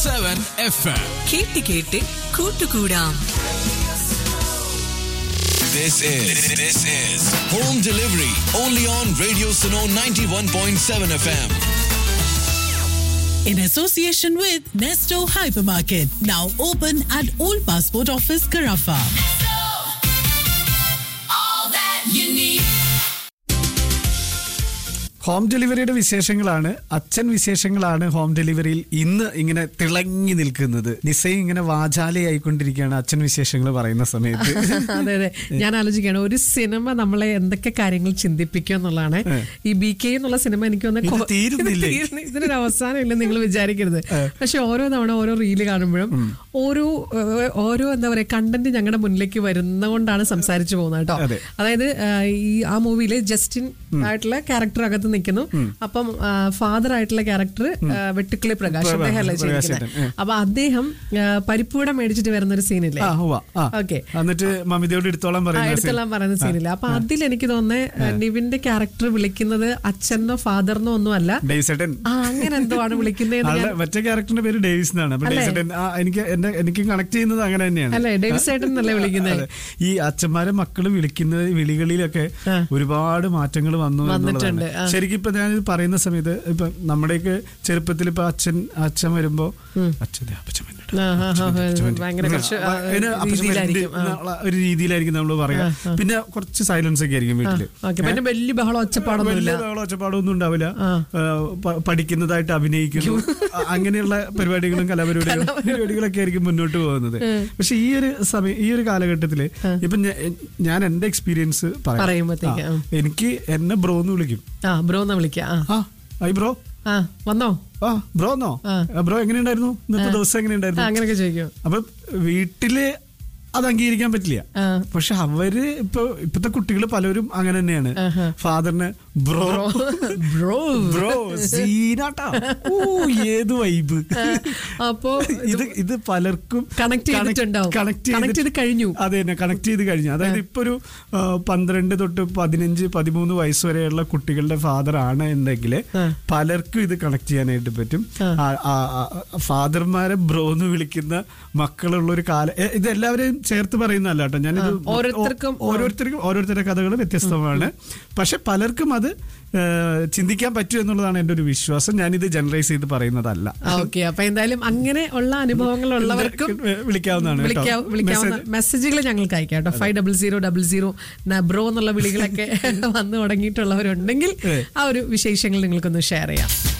Seven F M കേട്ട് കേട്ട് കൂട്ടുകൂടാം This is this is home delivery only on Radio Suno 91.7 FM. in association with Nesto Hypermarket, now open at Old Passport Office, Carafa. Home ഡെലിവറിയുടെ വിശേഷങ്ങളാണ് അച്ഛൻ വിശേഷങ്ങളാണ് home ഡെലിവറിയിൽ ഇന്ന് ഇങ്ങനെ തിളങ്ങി നിൽക്കുന്നത് നിസയും ഇങ്ങനെ വാചാലയായിക്കൊണ്ടിരിക്കുകയാണ് അച്ഛൻ വിശേഷങ്ങൾ പറയുന്ന സമയത്ത് അതെ അതെ ഞാൻ ആലോചിക്കുകയാണ് ഒരു സിനിമ നമ്മളെ എന്തൊക്കെ കാര്യങ്ങൾ ചിന്തിപ്പിക്കും എന്നുള്ളതാണ് ഈ ബി കെ എന്നുള്ള സിനിമ എനിക്ക് ഇത് തോന്നുന്നു തീരുന്നില്ലേ? ഇതിനൊരു അവസാനം ഇല്ല നിങ്ങൾ വിചാരിക്കരുത് പക്ഷെ ഓരോ തവണ ഓരോ റീല് കാണുമ്പോഴും ഓരോ ഏഹ്, ഓരോ എന്താ പറയാ കണ്ടന്റ് ഞങ്ങളുടെ മുന്നിലേക്ക് വരുന്നതുകൊണ്ടാണ് സംസാരിച്ചു പോകുന്നത് കേട്ടോ അതെ. അതായത് ആഹ്, ഈ ആ മൂവിയില് ജസ്റ്റിൻ ആയിട്ടുള്ള ക്യാരക്ടർ അകത്ത് നിൽക്കുന്നു അപ്പം ഫാദർ ആയിട്ടുള്ള ക്യാരക്ടർ വെട്ടുക്കിളി പ്രകാശ് പ്രകാശ്, അദ്ദേഹമല്ലേ പ്രകാശ് ചെയ്തിരിക്കുന്നത് ചേട്ടൻ, അപ്പൊ അദ്ദേഹം ആഹ്, പരിപ്പൂട മേടിച്ചിട്ട് വരുന്ന ഒരു സീനില്ലേ ആ ഹുവ ആ ഓക്കെ എന്നിട്ട് മമിതയോട് എടുത്തോളം ആ, പറയുന്ന എടുത്തെല്ലാം പറയുന്ന സീനില്ല അപ്പൊ അതിൽ എനിക്ക് തോന്നുന്നത് നിവിന്റെ ക്യാരക്ടർ വിളിക്കുന്നത് അച്ഛനോ ഫാദറിനോ ഒന്നും അല്ല ഡേവിസേട്ടൻ ആ അങ്ങനെ എന്തോ ആണ് വിളിക്കുന്നതെന്ന് ആളുടെ ഞാൻ മറ്റേ ക്യാരക്ടറിന്റെ പേര് ഡേവിസ് എന്നാണ് അപ്പൊ അല്ലേ? ഡേവിസേട്ടൻ ആ, എനിക്ക് എന്നെ എനിക്ക് കണക്ട് ചെയ്യുന്നത് അങ്ങനെ തന്നെയാണ് അല്ലേ ഡേവിസ് ഏട്ടൻ എന്നല്ലേ വിളിക്കുന്നത് അതെ. ഈ അച്ഛന്മാരെ മക്കള് വിളിക്കുന്ന വിളികളിലൊക്കെ ആ. ഒരുപാട് മാറ്റങ്ങൾ വന്നു വന്നിട്ടുണ്ട്, എന്നുള്ളതാണ് ആ. ശരിക്കും ഇപ്പൊ ഞാൻ ഇത് പറയുന്ന സമയത്ത് ഇപ്പൊ നമ്മുടെയൊക്കെ ചെറുപ്പത്തിൽ ഇപ്പൊ അച്ഛൻ അച്ഛൻ വരുമ്പോ അച്ഛൻ ദേ അപ്പച്ചൻ വരുന്നുണ്ട്. ആ, ആ, ആ, അച്ഛൻ ദേ അപ്പച്ചൻ വരുന്നുണ്ട്. ഭയങ്കര കുറച്ച്, ആ, അതിന് അപ്പച്ചൻ രീതിയിലായിരിക്കും, വരുന്നുണ്ട് എന്നുള്ള ഒരു രീതിയിലായിരിക്കും നമ്മൾ പറയാ പിന്നെ കുറച്ച് സൈലൻസ് ഒക്കെ ആയിരിക്കും വീട്ടില് ഓക്കെ പിന്നെ വലിയ ബഹളം ഒച്ചപ്പാടൊന്നുമില്ല വലിയ ബഹളവും ഒച്ചപ്പാടൊന്നും ഉണ്ടാവില്ല ആ, പ- പഠിക്കുന്നതായിട്ട് അഭിനയിക്കുന്നു അ- അങ്ങനെയുള്ള പരിപാടികളും കലാപരിപാടികളും പരിപാടികളൊക്കെ ആയിരിക്കും മുന്നോട്ട് പോകുന്നത് പക്ഷെ ഈ ഒരു സമയം ഈ ഒരു കാലഘട്ടത്തില് ഇപ്പൊ ഞാ- ഞാൻ എന്റെ എക്സ്പീരിയൻസ് പറയുമ്പത്തേക്ക്, ആ. എനിക്ക് എന്നെ ബ്രോ എന്ന് വിളിക്കും ആ ബ്രോ എന്ന് വിളിക്കാം ആ ആ ഐ ബ്രോ ആ വന്നോ ആ ബ്രോ എന്നോ ആ. ബ്രോ എങ്ങനെയുണ്ടായിരുന്നു ഇന്നത്തെ ദിവസം ആ എങ്ങനെയുണ്ടായിരുന്നു അങ്ങനെയൊക്കെ ചോദിക്കും അപ്പൊ വീട്ടില് അത് അംഗീകരിക്കാൻ പറ്റില്ല ആ. പക്ഷെ അവര് ഇപ്പൊ ഇപ്പത്തെ കുട്ടികൾ പലരും അങ്ങനെ തന്നെയാണ് ഫാദറിന് ബ്രോ ബ്രോ ബ്രോ സീനാട്ടാ ഓ ഏത് വൈബ് അപ്പോ ഇത് ഇത് പലർക്കും Connect ചെയ്തിട്ടുണ്ടാവും. കണക്ട് Connect ചെയ്ത് കഴിഞ്ഞു. അതെ തന്നെ കണക്ട് ചെയ്ത് കഴിഞ്ഞു അതായത് ഇപ്പൊ ഒരു ആ, പന്ത്രണ്ട് തൊട്ട് പതിനഞ്ച് പതിമൂന്ന് വയസ്സ് വരെയുള്ള കുട്ടികളുടെ ഫാദർ ആണ് എന്നെങ്കിൽ പലർക്കും ഇത് കണക്ട് ചെയ്യാനായിട്ട് പറ്റും ഫാദർമാരെ ബ്രോ എന്ന് വിളിക്കുന്ന മക്കളുള്ള ഒരു കാലം എ, ഇത് എല്ലാവരെയും ചേർത്ത് പറയുന്നതല്ല കേട്ടോ ഞാനിത് ആ, ഓരോരുത്തർക്കും, ഓ- ഓരോരുത്തർക്കും ഓരോരുത്തരുടെ കഥകൾ വ്യത്യസ്തമാണ് പക്ഷെ പലർക്കും അത് ഏ, ചിന്തിക്കാൻ പറ്റും എന്നുള്ളതാണ് എൻ്റെ ഒരു വിശ്വാസം ഞാനിത് ജനറൈസ് ചെയ്ത് പറയുന്നതല്ല ഓക്കെ അപ്പൊ എന്തായാലും അങ്ങനെ ഉള്ള അനുഭവങ്ങൾ ഉള്ളവർക്കും വിളിക്കാവുന്നതാണ് കേട്ടോ. വിളിക്കാ- വിളിക്കാവുന്ന മെസ്സേജ് മെസ്സേജുകൾ ഞങ്ങൾക്ക് അയക്കാം കേട്ടോ five double zero double zero bro എന്നുള്ള വിളികളൊക്കെ വന്നു തുടങ്ങിയിട്ടുള്ളവരുണ്ടെങ്കിൽ ആ ഒരു വിശേഷങ്ങൾ നിങ്ങൾക്കൊന്ന് ഷെയർ ചെയ്യാം